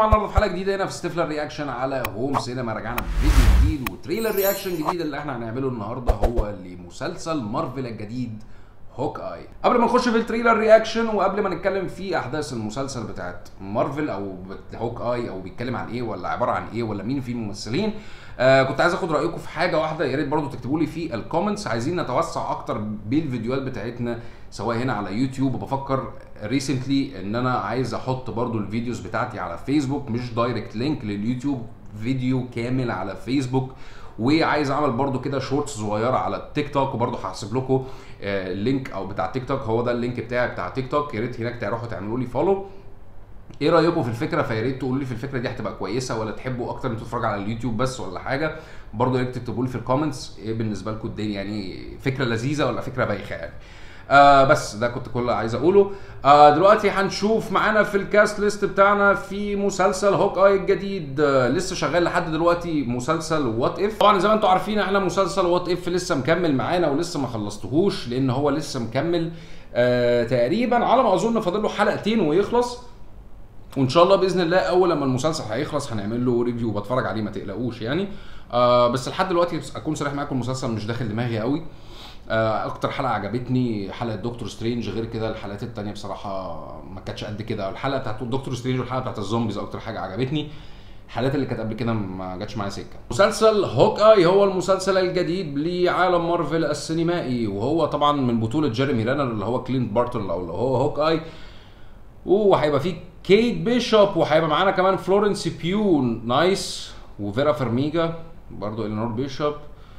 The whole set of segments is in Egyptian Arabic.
معانا النهارده في حلقه جديده هنا في ستيفلر رياكشن على هوم سينما رجعنا بفيديو جديد وتريلر رياكشن جديد اللي احنا هنعمله النهارده هو لمسلسل مارفل الجديد هوك اي قبل ما نخش في التريلر رياكشن وقبل ما نتكلم في احداث المسلسل بتاعت مارفل او بت- هوك اي او بيتكلم عن ايه ولا عباره عن ايه ولا مين فيه الممثلين آه كنت عايز اخد رايكم في حاجه واحده يا ريت برضو تكتبوا لي في الكومنتس عايزين نتوسع اكتر بالفيديوهات بتاعتنا سواء هنا على يوتيوب بفكر ريسنتلي ان انا عايز احط برضو الفيديوز بتاعتي على فيسبوك مش دايركت لينك لليوتيوب فيديو كامل على فيسبوك وعايز اعمل برضو كده شورتس صغيره على التيك توك وبرضو هحسب لكم آه، اللينك او بتاع تيك توك هو ده اللينك بتاعي بتاع تيك توك يا ريت هناك تروحوا تعملوا لي فولو ايه رايكم في الفكره فيا ريت تقولوا لي في الفكره دي هتبقى كويسه ولا تحبوا اكتر ان انتوا تتفرجوا على اليوتيوب بس ولا حاجه برضه يا ريت تكتبوا لي في الكومنتس ايه بالنسبه لكم الدنيا يعني فكره لذيذه ولا فكره بايخه يعني آه بس ده كنت كل اللي عايز اقوله آه دلوقتي هنشوف معانا في الكاست ليست بتاعنا في مسلسل هوك اي الجديد آه لسه شغال لحد دلوقتي مسلسل وات اف طبعا زي ما انتم عارفين احنا مسلسل وات اف لسه مكمل معانا ولسه ما خلصتهوش لان هو لسه مكمل آه تقريبا على ما اظن فاضل له حلقتين ويخلص وان شاء الله باذن الله اول لما المسلسل هيخلص هنعمل له ريفيو وبتفرج عليه ما تقلقوش يعني آه بس لحد دلوقتي اكون صريح معاكم المسلسل مش داخل دماغي قوي آه اكتر حلقه عجبتني حلقه دكتور سترينج غير كده الحلقات التانية بصراحه ما كانتش قد كده الحلقه بتاعت دكتور سترينج والحلقه بتاعت الزومبيز اكتر حاجه عجبتني الحلقات اللي كانت قبل كده ما جاتش معايا سكه مسلسل هوك اي هو المسلسل الجديد لعالم مارفل السينمائي وهو طبعا من بطوله جيريمي رانر اللي هو كلينت بارتون او اللي هو هوك اي وهيبقى فيه كيت بيشوب وهيبقى معانا كمان فلورنس بيو نايس وفيرا فرميجا برضو الينور بيشوب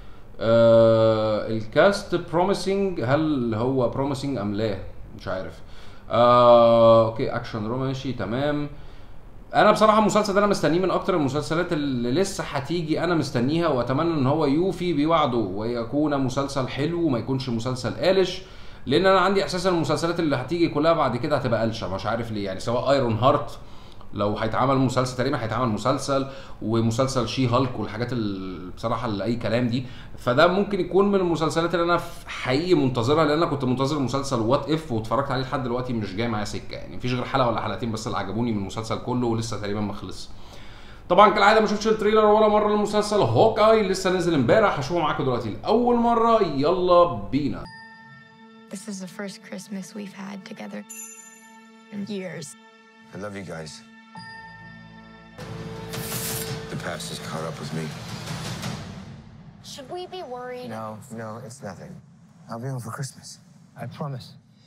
آه الكاست بروميسنج هل هو بروميسنج ام لا مش عارف آه اوكي اكشن رومانسي تمام انا بصراحه المسلسل ده انا مستنيه من اكتر المسلسلات اللي لسه هتيجي انا مستنيها واتمنى ان هو يوفي بوعده ويكون مسلسل حلو وما يكونش مسلسل قالش لان انا عندي احساس ان المسلسلات اللي هتيجي كلها بعد كده هتبقى قلشه مش عارف ليه يعني سواء ايرون هارت لو هيتعمل مسلسل تقريبا هيتعمل مسلسل ومسلسل شي هالك والحاجات اللي بصراحه اللي اي كلام دي فده ممكن يكون من المسلسلات اللي انا في حقيقي منتظرها لان انا كنت منتظر مسلسل وات اف واتفرجت عليه لحد دلوقتي مش جاي معايا سكه يعني مفيش غير حلقه ولا حلقتين بس اللي عجبوني من المسلسل كله ولسه تقريبا ما خلص طبعا كالعاده ما شفتش التريلر ولا مره للمسلسل هوك اي لسه نزل امبارح هشوفه معاكم دلوقتي لاول مره يلا بينا This is the first Christmas we've had together in years. I love you guys. The past has caught up with me. Should we be worried? No, no, it's nothing. I'll be home for Christmas. I promise.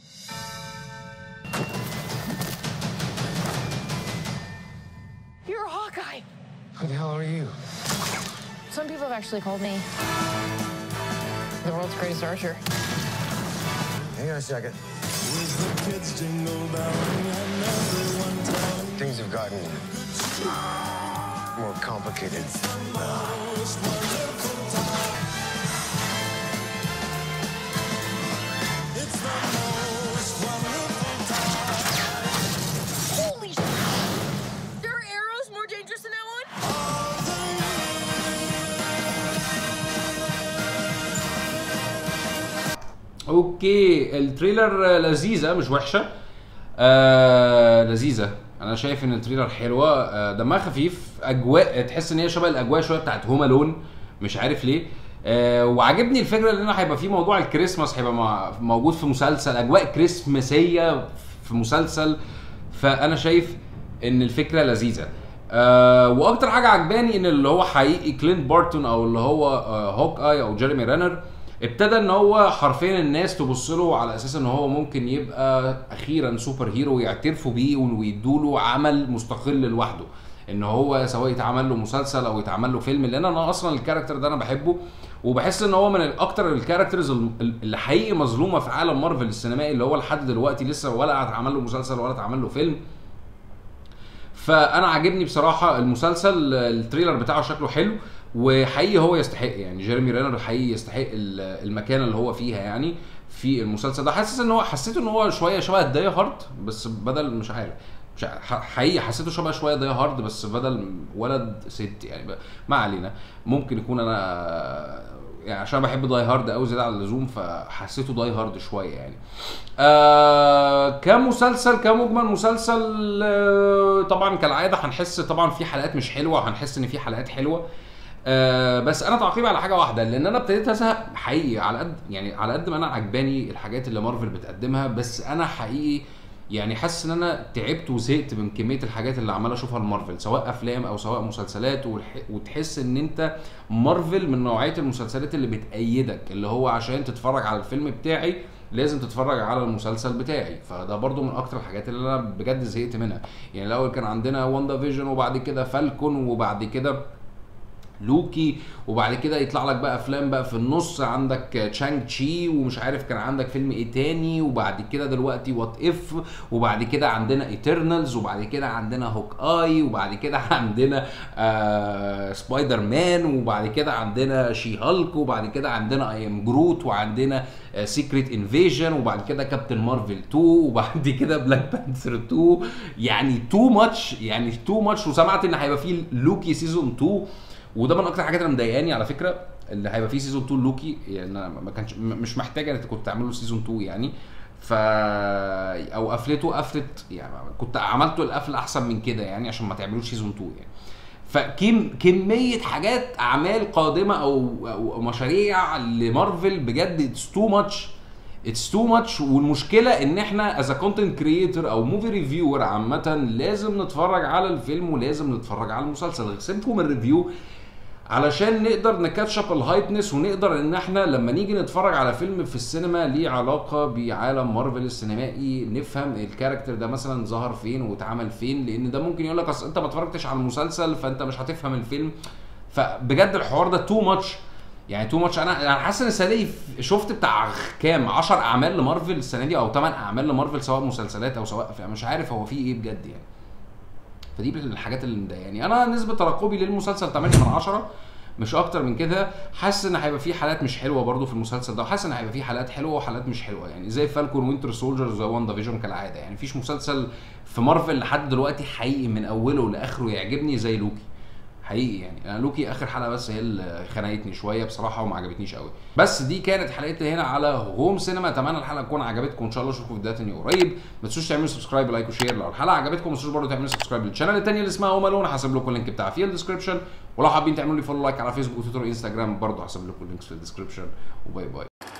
You're a Hawkeye. Who the hell are you? Some people have actually called me the world's greatest archer. Hang on a second. Things have gotten more complicated. Holy sh! There are arrows more dangerous than that one? اوكي التريلر لذيذه مش وحشه آه لذيذه انا شايف ان التريلر حلوه آه دمها خفيف اجواء تحس ان هي شبه الاجواء شويه بتاعت هوم الون مش عارف ليه آه وعاجبني الفكره ان انا هيبقى في موضوع الكريسماس هيبقى مع- موجود في مسلسل اجواء كريسماسيه في مسلسل فانا شايف ان الفكره لذيذه آه واكتر حاجه عجباني ان اللي هو حقيقي كلينت بارتون او اللي هو آه هوك اي او جيريمي رانر ابتدى ان هو حرفيا الناس تبص له على اساس ان هو ممكن يبقى اخيرا سوبر هيرو ويعترفوا بيه ويدوا له عمل مستقل لوحده ان هو سواء يتعمل له مسلسل او يتعمل له فيلم لان انا اصلا الكاركتر ده انا بحبه وبحس ان هو من اكتر الكاركترز اللي حقيقي مظلومه في عالم مارفل السينمائي اللي هو لحد دلوقتي لسه ولا اتعمل له مسلسل ولا اتعمل له فيلم فانا عاجبني بصراحه المسلسل التريلر بتاعه شكله حلو وحقيقي هو يستحق يعني جيريمي رانر حقيقي يستحق ال- المكانه اللي هو فيها يعني في المسلسل ده حاسس ان هو حسيت ان هو شويه شبه الداي هارد بس بدل مش عارف مش ع- ح- حقيقي حسيته شبه شويه داي هارد بس بدل ولد ست يعني ب- ما علينا ممكن يكون انا يعني عشان بحب داي هارد قوي زياده عن اللزوم فحسيته داي هارد شويه يعني آه كمسلسل كمجمل مسلسل آه طبعا كالعاده هنحس طبعا في حلقات مش حلوه وهنحس ان في حلقات حلوه آه بس انا تعقيبي على حاجه واحده لان انا ابتديت ازهق حقيقي على قد يعني على قد ما انا عجباني الحاجات اللي مارفل بتقدمها بس انا حقيقي يعني حاسس ان انا تعبت وزهقت من كميه الحاجات اللي عمال اشوفها لمارفل سواء افلام او سواء مسلسلات والح... وتحس ان انت مارفل من نوعيه المسلسلات اللي بتأيدك اللي هو عشان تتفرج على الفيلم بتاعي لازم تتفرج على المسلسل بتاعي فده برضو من اكتر الحاجات اللي انا بجد زهقت منها يعني الاول كان عندنا واندا فيجن وبعد كده فالكون وبعد كده لوكي وبعد كده يطلع لك بقى افلام بقى في النص عندك تشانج تشي ومش عارف كان عندك فيلم ايه تاني وبعد كده دلوقتي وات اف وبعد كده عندنا ايترنالز وبعد كده عندنا هوك اي وبعد كده عندنا آه سبايدر مان وبعد كده عندنا شي هالك وبعد كده عندنا اي ام جروت وعندنا سيكريت انفيجن وبعد كده كابتن مارفل 2 وبعد كده بلاك بانثر 2 يعني تو ماتش يعني تو ماتش وسمعت ان هيبقى فيه لوكي سيزون 2 وده من اكتر الحاجات اللي مضايقاني على فكره اللي هيبقى فيه سيزون 2 لوكي يعني أنا ما كانش م- مش محتاج انك كنت تعمله سيزون 2 يعني ف او قفلته قفلت يعني كنت عملته القفل احسن من كده يعني عشان ما تعملوش سيزون 2 يعني فكم كميه حاجات اعمال قادمه او او مشاريع لمارفل بجد اتس تو ماتش اتس تو ماتش والمشكله ان احنا از كونتنت كريتور او موفي ريفيور عامه لازم نتفرج على الفيلم ولازم نتفرج على المسلسل سيبكم من الريفيو علشان نقدر نكاتشب الهايبنس ونقدر ان احنا لما نيجي نتفرج على فيلم في السينما ليه علاقه بعالم مارفل السينمائي نفهم الكاركتر ده مثلا ظهر فين واتعمل فين لان ده ممكن يقول لك اصل انت ما اتفرجتش على المسلسل فانت مش هتفهم الفيلم فبجد الحوار ده تو ماتش يعني تو ماتش انا انا حاسس ان السنه دي شفت بتاع كام 10 اعمال لمارفل السنه دي او 8 اعمال لمارفل سواء مسلسلات او سواء أفلام، مش عارف هو في ايه بجد يعني فدي من الحاجات اللي مضايقاني انا نسبه ترقبي للمسلسل 8 من 10 مش اكتر من كده حاسس ان هيبقى في حالات مش حلوه برضو في المسلسل ده وحاسس ان هيبقى في حالات حلوه وحالات مش حلوه يعني زي فالكون وينتر سولجر وزي واندا فيجن كالعاده يعني مفيش مسلسل في مارفل لحد دلوقتي حقيقي من اوله لاخره يعجبني زي لوكي حقيقي يعني انا لوكي اخر حلقه بس هي اللي خنقتني شويه بصراحه وما عجبتنيش قوي بس دي كانت حلقتنا هنا على هوم سينما اتمنى الحلقه تكون عجبتكم ان شاء الله اشوفكم في فيديوهات تانية قريب ما تنسوش تعملوا سبسكرايب لايك وشير لو الحلقه عجبتكم ما تنسوش برضه تعملوا سبسكرايب للشانل التانية اللي اسمها هوم الون هسيب لكم اللينك بتاعها في الديسكربشن ولو حابين تعملوا لي فولو لايك على فيسبوك وتويتر وانستجرام برضه هسيب لكم اللينكس في الديسكربشن وباي باي